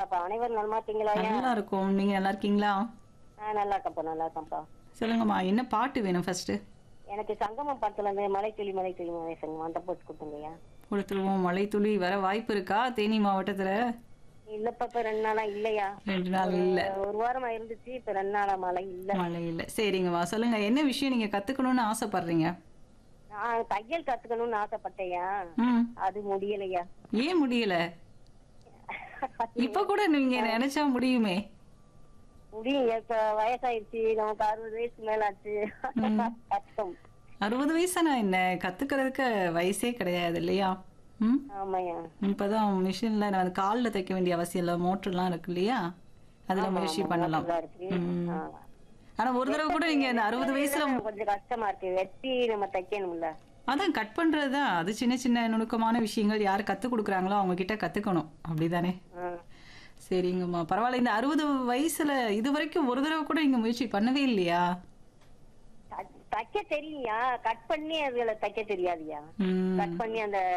நலமாப்பா அனைவரும் நலமா இருக்கீங்களா ஐயா நல்லா இருக்கும் நீங்க நல்லா இருக்கீங்களா ஆ நல்லா இருக்கேன்ப்பா நல்லா இருக்கேன்ப்பா சொல்லுங்கம்மா என்ன பாட்டு வேணும் ஃபர்ஸ்ட் எனக்கு சங்கமம் படத்துல இருந்து மலை துளி மலை துளி மலை சங்கம் அந்த போட்டு கொடுத்துங்கய்யா கொடுத்துருவோம் மழை துளி வர வாய்ப்பு இருக்கா தேனி மாவட்டத்துல இல்லப்பா இப்ப ரெண்டு நாளா இல்லையா ரெண்டு நாள் இல்ல ஒரு வாரமா இருந்துச்சு இப்ப ரெண்டு நாளா மழை இல்ல மழை இல்ல சரிங்கம்மா சொல்லுங்க என்ன விஷயம் நீங்க கத்துக்கணும்னு ஆசைப்படுறீங்க நான் தையல் கத்துக்கணும்னு ஆசைப்பட்டேயா ம் அது முடியலையா ஏன் முடியல இப்ப கூட நீங்க நினைச்சா முடியுமே முடியும் இப்ப வயசாயிருச்சு நமக்கு அறுபது வயசுக்கு மேல ஆச்சு கஷ்டம் அறுபது வயசானா என்ன கத்துக்கிறதுக்கு வயசே கிடையாது இல்லையா ம் ஆமாய்யா இப்பதான் மிஷின்ல நான் காலில் தைக்க வேண்டிய அவசியம் இல்லை மோட்டர்லாம் இருக்கு இல்லையா அதுல முயற்சி பண்ணலாம் நல்லா இருக்கு ம். ஆ. ஆனா ஒரு தடவை கூட நீங்க இந்த அறுபது வயசுல கொஞ்சம் கஷ்டமா இருக்கு வெட்டி நம்ம தைக்கணும்ல அதான் கட் பண்றதுதான் அது சின்ன சின்ன நுணுக்கமான விஷயங்கள் யார் கத்து கொடுக்குறாங்களோ அவங்க கிட்ட கத்துக்கணும் அப்படிதானே ஆ. சரிங்கம்மா பரவாயில்ல இந்த அறுபது வயசுல இது வரைக்கும் ஒரு தடவை கூட நீங்க முயற்சி பண்ணவே இல்லையா த- தைக்க தெரியும்யா கட் பண்ணி அதுல தைக்க தெரியாதுயா ம் கட் பண்ணி அந்த